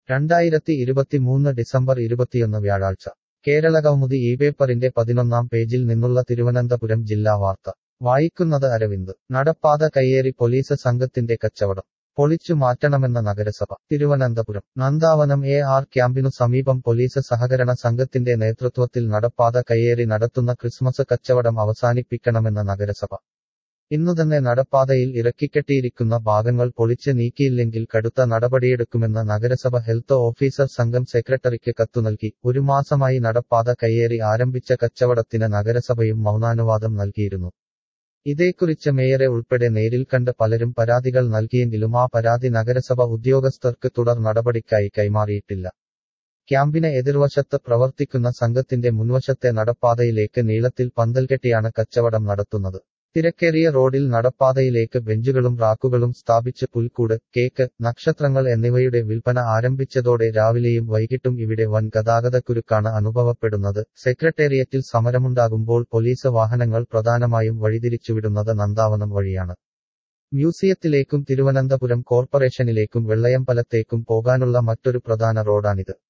രണ്ടായിരത്തി ഇരുപത്തിമൂന്ന് ഡിസംബർ ഇരുപത്തിയൊന്ന് വ്യാഴാഴ്ച കേരളകൗമുദി ഈ പേപ്പറിന്റെ പതിനൊന്നാം പേജിൽ നിന്നുള്ള തിരുവനന്തപുരം ജില്ലാ വാർത്ത വായിക്കുന്നത് അരവിന്ദ് നടപ്പാത കയ്യേറി പോലീസ് സംഘത്തിന്റെ കച്ചവടം പൊളിച്ചു മാറ്റണമെന്ന നഗരസഭ തിരുവനന്തപുരം നന്ദാവനം എ ആർ ക്യാമ്പിനു സമീപം പോലീസ് സഹകരണ സംഘത്തിന്റെ നേതൃത്വത്തിൽ നടപ്പാത കയ്യേറി നടത്തുന്ന ക്രിസ്മസ് കച്ചവടം അവസാനിപ്പിക്കണമെന്ന നഗരസഭ ഇന്നുതന്നെ നടപ്പാതയിൽ ഇറക്കിക്കെട്ടിയിരിക്കുന്ന ഭാഗങ്ങൾ പൊളിച്ച് നീക്കിയില്ലെങ്കിൽ കടുത്ത നടപടിയെടുക്കുമെന്ന് നഗരസഭ ഹെൽത്ത് ഓഫീസർ സംഘം സെക്രട്ടറിക്ക് കത്തു നൽകി ഒരു മാസമായി നടപ്പാത കയ്യേറി ആരംഭിച്ച കച്ചവടത്തിന് നഗരസഭയും മൗനാനുവാദം നൽകിയിരുന്നു ഇതേക്കുറിച്ച് മേയറെ ഉൾപ്പെടെ നേരിൽ കണ്ട് പലരും പരാതികൾ നൽകിയെങ്കിലും ആ പരാതി നഗരസഭ ഉദ്യോഗസ്ഥർക്ക് തുടർ നടപടിക്കായി കൈമാറിയിട്ടില്ല ക്യാമ്പിന് എതിർവശത്ത് പ്രവർത്തിക്കുന്ന സംഘത്തിന്റെ മുൻവശത്തെ നടപ്പാതയിലേക്ക് നീളത്തിൽ പന്തൽകെട്ടിയാണ് കച്ചവടം നടത്തുന്നത് തിരക്കേറിയ റോഡിൽ നടപ്പാതയിലേക്ക് ബെഞ്ചുകളും റാക്കുകളും സ്ഥാപിച്ച് പുൽക്കൂട് കേക്ക് നക്ഷത്രങ്ങൾ എന്നിവയുടെ വിൽപ്പന ആരംഭിച്ചതോടെ രാവിലെയും വൈകിട്ടും ഇവിടെ വൻ ഗതാഗതക്കുരുക്കാണ് അനുഭവപ്പെടുന്നത് സെക്രട്ടേറിയറ്റിൽ സമരമുണ്ടാകുമ്പോൾ പോലീസ് വാഹനങ്ങൾ പ്രധാനമായും വഴിതിരിച്ചുവിടുന്നത് നന്ദാവനം വഴിയാണ് മ്യൂസിയത്തിലേക്കും തിരുവനന്തപുരം കോർപ്പറേഷനിലേക്കും വെള്ളയമ്പലത്തേക്കും പോകാനുള്ള മറ്റൊരു പ്രധാന റോഡാണിത്